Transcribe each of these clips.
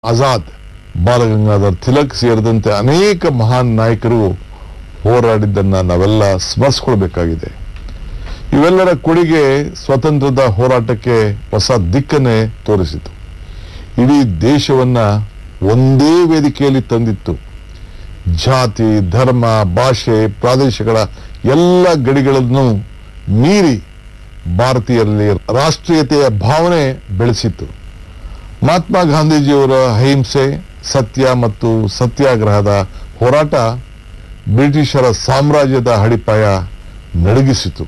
ಆಜಾದ್ ಬಾಲಗಂಗಾಧರ್ ತಿಲಕ್ ಸೇರಿದಂತೆ ಅನೇಕ ಮಹಾನ್ ನಾಯಕರು ಹೋರಾಡಿದ್ದನ್ನ ನಾವೆಲ್ಲ ಸ್ಮರಿಸ್ಕೊಳ್ಬೇಕಾಗಿದೆ ಇವೆಲ್ಲರ ಕೊಡುಗೆ ಸ್ವಾತಂತ್ರ್ಯದ ಹೋರಾಟಕ್ಕೆ ಹೊಸ ದಿಕ್ಕನ್ನೇ ತೋರಿಸಿತು ಇಡೀ ದೇಶವನ್ನ ಒಂದೇ ವೇದಿಕೆಯಲ್ಲಿ ತಂದಿತ್ತು ಜಾತಿ ಧರ್ಮ ಭಾಷೆ ಪ್ರಾದೇಶಗಳ ಎಲ್ಲ ಗಡಿಗಳನ್ನು ಮೀರಿ ಭಾರತೀಯರಲ್ಲಿ ರಾಷ್ಟ್ರೀಯತೆಯ ಭಾವನೆ ಬೆಳೆಸಿತ್ತು ಮಹಾತ್ಮ ಗಾಂಧೀಜಿಯವರ ಅಹಿಂಸೆ ಸತ್ಯ ಮತ್ತು ಸತ್ಯಾಗ್ರಹದ ಹೋರಾಟ ಬ್ರಿಟಿಷರ ಸಾಮ್ರಾಜ್ಯದ ಅಡಿಪಾಯ ನಡಗಿಸಿತು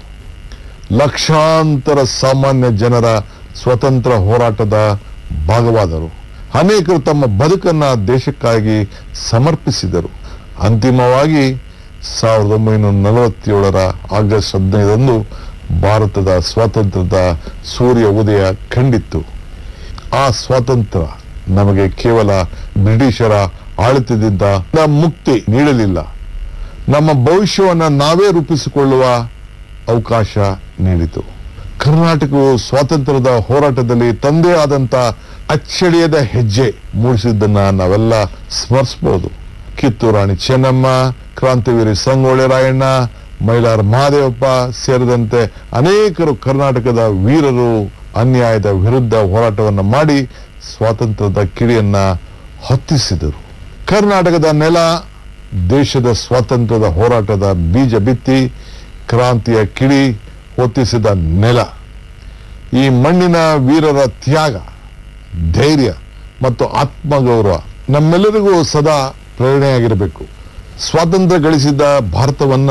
ಲಕ್ಷಾಂತರ ಸಾಮಾನ್ಯ ಜನರ ಸ್ವತಂತ್ರ ಹೋರಾಟದ ಭಾಗವಾದರು ಅನೇಕರು ತಮ್ಮ ಬದುಕನ್ನ ದೇಶಕ್ಕಾಗಿ ಸಮರ್ಪಿಸಿದರು ಅಂತಿಮವಾಗಿ ಸಾವಿರದ ಒಂಬೈನೂರ ನಲವತ್ತೇಳರ ಆಗಸ್ಟ್ ಹದಿನೈದರಂದು ಭಾರತದ ಸ್ವಾತಂತ್ರ್ಯದ ಸೂರ್ಯ ಉದಯ ಕಂಡಿತ್ತು ಆ ಸ್ವಾತಂತ್ರ್ಯ ನಮಗೆ ಕೇವಲ ಬ್ರಿಟಿಷರ ಆಡಳಿತದಿಂದ ಮುಕ್ತಿ ನೀಡಲಿಲ್ಲ ನಮ್ಮ ಭವಿಷ್ಯವನ್ನ ನಾವೇ ರೂಪಿಸಿಕೊಳ್ಳುವ ಅವಕಾಶ ನೀಡಿತು ಕರ್ನಾಟಕವು ಸ್ವಾತಂತ್ರ್ಯದ ಹೋರಾಟದಲ್ಲಿ ತಂದೆ ಆದಂತ ಅಚ್ಚಳಿಯದ ಹೆಜ್ಜೆ ಮೂಡಿಸಿದ್ದನ್ನ ನಾವೆಲ್ಲ ಸ್ಮರಿಸಬಹುದು ಕಿತ್ತೂರು ರಾಣಿ ಚೆನ್ನಮ್ಮ ಕ್ರಾಂತಿವೀರಿ ಸಂಗೊಳ್ಳಿ ರಾಯಣ್ಣ ಮೈಲಾರ ಮಹಾದೇವಪ್ಪ ಸೇರಿದಂತೆ ಅನೇಕರು ಕರ್ನಾಟಕದ ವೀರರು ಅನ್ಯಾಯದ ವಿರುದ್ಧ ಹೋರಾಟವನ್ನು ಮಾಡಿ ಸ್ವಾತಂತ್ರ್ಯದ ಕಿಡಿಯನ್ನ ಹೊತ್ತಿಸಿದರು ಕರ್ನಾಟಕದ ನೆಲ ದೇಶದ ಸ್ವಾತಂತ್ರ್ಯದ ಹೋರಾಟದ ಬೀಜ ಬಿತ್ತಿ ಕ್ರಾಂತಿಯ ಕಿಡಿ ಹೊತ್ತಿಸಿದ ನೆಲ ಈ ಮಣ್ಣಿನ ವೀರರ ತ್ಯಾಗ ಧೈರ್ಯ ಮತ್ತು ಆತ್ಮಗೌರವ ನಮ್ಮೆಲ್ಲರಿಗೂ ಸದಾ ಪ್ರೇರಣೆಯಾಗಿರಬೇಕು ಸ್ವಾತಂತ್ರ್ಯ ಗಳಿಸಿದ ಭಾರತವನ್ನ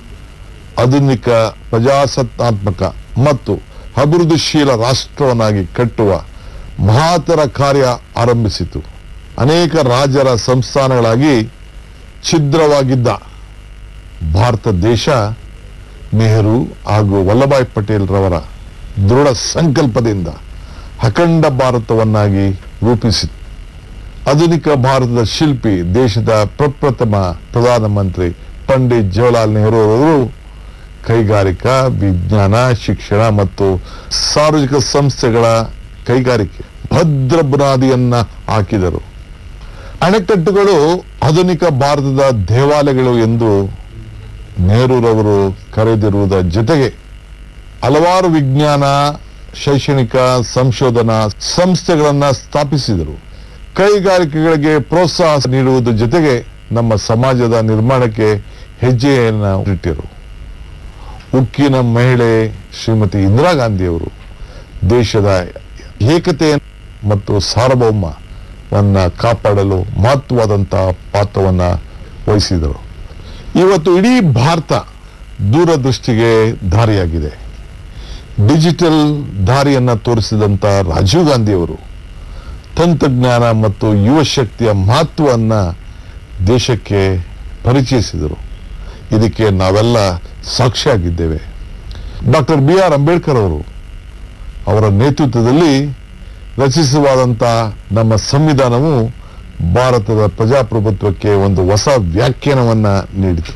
ಆಧುನಿಕ ಪ್ರಜಾಸತ್ತಾತ್ಮಕ ಮತ್ತು ಅಭಿವೃದ್ಧಿಶೀಲ ರಾಷ್ಟ್ರವನ್ನಾಗಿ ಕಟ್ಟುವ ಮಹಾತರ ಕಾರ್ಯ ಆರಂಭಿಸಿತು ಅನೇಕ ರಾಜರ ಸಂಸ್ಥಾನಗಳಾಗಿ ಛಿದ್ರವಾಗಿದ್ದ ಭಾರತ ದೇಶ ನೆಹರು ಹಾಗೂ ವಲ್ಲಭಾಯ್ ಪಟೇಲ್ ರವರ ದೃಢ ಸಂಕಲ್ಪದಿಂದ ಅಖಂಡ ಭಾರತವನ್ನಾಗಿ ರೂಪಿಸಿತು ಆಧುನಿಕ ಭಾರತದ ಶಿಲ್ಪಿ ದೇಶದ ಪ್ರಪ್ರಥಮ ಪ್ರಧಾನಮಂತ್ರಿ ಪಂಡಿತ್ ಜವಾಹರ್ಲಾಲ್ ನೆಹರು ಅವರು ಕೈಗಾರಿಕಾ ವಿಜ್ಞಾನ ಶಿಕ್ಷಣ ಮತ್ತು ಸಾರ್ವಜನಿಕ ಸಂಸ್ಥೆಗಳ ಕೈಗಾರಿಕೆ ಭದ್ರ ಬುನಾದಿಯನ್ನ ಹಾಕಿದರು ಅಣೆಕಟ್ಟುಗಳು ಆಧುನಿಕ ಭಾರತದ ದೇವಾಲಯಗಳು ಎಂದು ನೆಹರೂರವರು ಕರೆದಿರುವುದರ ಜೊತೆಗೆ ಹಲವಾರು ವಿಜ್ಞಾನ ಶೈಕ್ಷಣಿಕ ಸಂಶೋಧನಾ ಸಂಸ್ಥೆಗಳನ್ನ ಸ್ಥಾಪಿಸಿದರು ಕೈಗಾರಿಕೆಗಳಿಗೆ ಪ್ರೋತ್ಸಾಹ ನೀಡುವುದರ ಜೊತೆಗೆ ನಮ್ಮ ಸಮಾಜದ ನಿರ್ಮಾಣಕ್ಕೆ ಹೆಜ್ಜೆಯನ್ನು ಇಟ್ಟಿರು ಉಕ್ಕಿನ ಮಹಿಳೆ ಶ್ರೀಮತಿ ಇಂದಿರಾ ಗಾಂಧಿಯವರು ದೇಶದ ಏಕತೆ ಮತ್ತು ಸಾರ್ವಭೌಮವನ್ನ ಕಾಪಾಡಲು ಮಹತ್ವವಾದಂತಹ ಪಾತ್ರವನ್ನ ವಹಿಸಿದರು ಇವತ್ತು ಇಡೀ ಭಾರತ ದೂರದೃಷ್ಟಿಗೆ ದಾರಿಯಾಗಿದೆ ಡಿಜಿಟಲ್ ದಾರಿಯನ್ನ ತೋರಿಸಿದಂತ ರಾಜೀವ್ ಗಾಂಧಿಯವರು ತಂತ್ರಜ್ಞಾನ ಮತ್ತು ಯುವ ಶಕ್ತಿಯ ಮಹತ್ವವನ್ನ ದೇಶಕ್ಕೆ ಪರಿಚಯಿಸಿದರು ಇದಕ್ಕೆ ನಾವೆಲ್ಲ ಸಾಕ್ಷಿಯಾಗಿದ್ದೇವೆ ಡಾಕ್ಟರ್ ಬಿ ಆರ್ ಅಂಬೇಡ್ಕರ್ ಅವರು ಅವರ ನೇತೃತ್ವದಲ್ಲಿ ರಚಿಸುವಾದಂಥ ನಮ್ಮ ಸಂವಿಧಾನವು ಭಾರತದ ಪ್ರಜಾಪ್ರಭುತ್ವಕ್ಕೆ ಒಂದು ಹೊಸ ವ್ಯಾಖ್ಯಾನವನ್ನ ನೀಡಿತು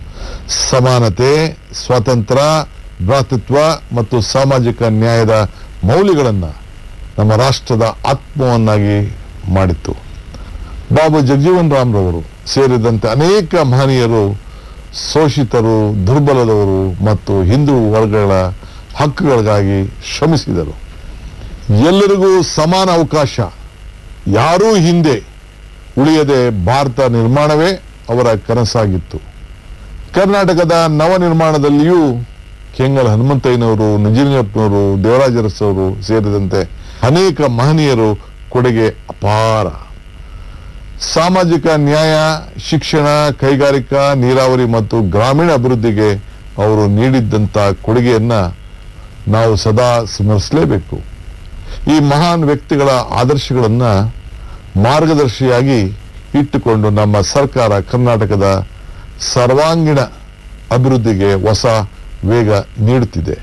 ಸಮಾನತೆ ಸ್ವಾತಂತ್ರ್ಯ ಭ್ರಾತೃತ್ವ ಮತ್ತು ಸಾಮಾಜಿಕ ನ್ಯಾಯದ ಮೌಲ್ಯಗಳನ್ನು ನಮ್ಮ ರಾಷ್ಟ್ರದ ಆತ್ಮವನ್ನಾಗಿ ಮಾಡಿತು ಬಾಬು ಜಗಜೀವನ್ ರಾಮ್ರವರು ಸೇರಿದಂತೆ ಅನೇಕ ಮಹನೀಯರು ಶೋಷಿತರು ದುರ್ಬಲದವರು ಮತ್ತು ಹಿಂದೂ ವರ್ಗಗಳ ಹಕ್ಕುಗಳಿಗಾಗಿ ಶ್ರಮಿಸಿದರು ಎಲ್ಲರಿಗೂ ಸಮಾನ ಅವಕಾಶ ಯಾರೂ ಹಿಂದೆ ಉಳಿಯದೆ ಭಾರತ ನಿರ್ಮಾಣವೇ ಅವರ ಕನಸಾಗಿತ್ತು ಕರ್ನಾಟಕದ ನವ ನಿರ್ಮಾಣದಲ್ಲಿಯೂ ಕೆಂಗಲ್ ಹನುಮಂತಯ್ಯನವರು ನಿಜಲಿಂಗಪ್ಪನವರು ದೇವರಾಜ ಅರಸವರು ಸೇರಿದಂತೆ ಅನೇಕ ಮಹನೀಯರು ಕೊಡುಗೆ ಅಪಾರ ಸಾಮಾಜಿಕ ನ್ಯಾಯ ಶಿಕ್ಷಣ ಕೈಗಾರಿಕಾ ನೀರಾವರಿ ಮತ್ತು ಗ್ರಾಮೀಣ ಅಭಿವೃದ್ಧಿಗೆ ಅವರು ನೀಡಿದ್ದಂತ ಕೊಡುಗೆಯನ್ನ ನಾವು ಸದಾ ಸ್ಮರಿಸಲೇಬೇಕು ಈ ಮಹಾನ್ ವ್ಯಕ್ತಿಗಳ ಆದರ್ಶಗಳನ್ನ ಮಾರ್ಗದರ್ಶಿಯಾಗಿ ಇಟ್ಟುಕೊಂಡು ನಮ್ಮ ಸರ್ಕಾರ ಕರ್ನಾಟಕದ ಸರ್ವಾಂಗೀಣ ಅಭಿವೃದ್ಧಿಗೆ ಹೊಸ ವೇಗ ನೀಡುತ್ತಿದೆ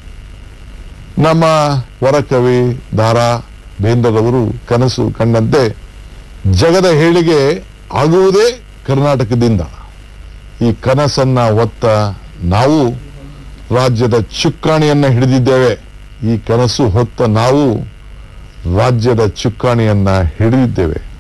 ನಮ್ಮ ವರಕವಿ ದಾರಾ ಬೇಂದ್ರರವರು ಕನಸು ಕಂಡಂತೆ ಜಗದ ಹೇಳಿಗೆ ಆಗುವುದೇ ಕರ್ನಾಟಕದಿಂದ ಈ ಕನಸನ್ನ ಹೊತ್ತ ನಾವು ರಾಜ್ಯದ ಚುಕ್ಕಾಣಿಯನ್ನ ಹಿಡಿದಿದ್ದೇವೆ ಈ ಕನಸು ಹೊತ್ತ ನಾವು ರಾಜ್ಯದ ಚುಕ್ಕಾಣಿಯನ್ನ ಹಿಡಿದಿದ್ದೇವೆ